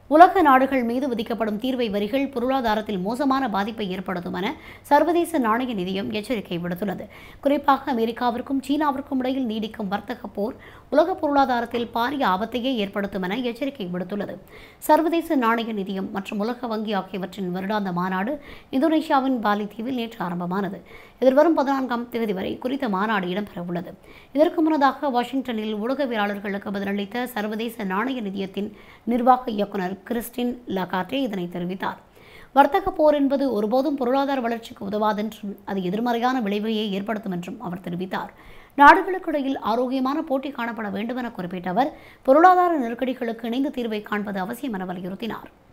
உலக நாடுகள் மீது விதிக்கப்படும் தீர்வை வரிகள் பொருளாதாரத்தில் மோசமான பாதிப்பை ஏற்படுத்தும் என சர்வதேச நாணய நிதியம் எச்சரிக்கை விடுத்துள்ளது குறிப்பாக அமெரிக்காவிற்கும் சீனாவிற்கும் இடையில் நீடிக்கும் வர்த்தக போர் உலக பொருளாதாரத்தில் பாரிய ஆபத்தையே ஏற்படுத்தும் என எச்சரிக்கை விடுத்துள்ளது சர்வதேச நாணய நிதியம் மற்றும் உலக வங்கி ஆகியவற்றின் வருடாந்த மாநாடு இந்தோனேஷியாவின் பாலி தீவில் நேற்று ஆரம்பமானது எதிர்வரும் பதினான்காம் தேதி வரை குறித்த மாநாடு இடம்பெறவுள்ளது இதற்கு முன்னதாக வாஷிங்டனில் ஊடகவியலாளர்களுக்கு பதிலளித்த சர்வதேச நாணய நிதியத்தின் நிர்வாக இயக்குனர் கிறிஸ்டின் லகாட்டே இதனை தெரிவித்தார் வர்த்தக போர் என்பது ஒருபோதும் பொருளாதார வளர்ச்சிக்கு உதவாதென்றும் அது எதிர்மறையான விளைவையே ஏற்படுத்தும் என்றும் அவர் தெரிவித்தார் நாடுகளுக்கிடையில் ஆரோக்கியமான போட்டி காணப்பட வேண்டும் என குறிப்பிட்ட அவர் பொருளாதார நெருக்கடிகளுக்கு இணைந்து தீர்வை காண்பது அவசியம் என வலியுறுத்தினார்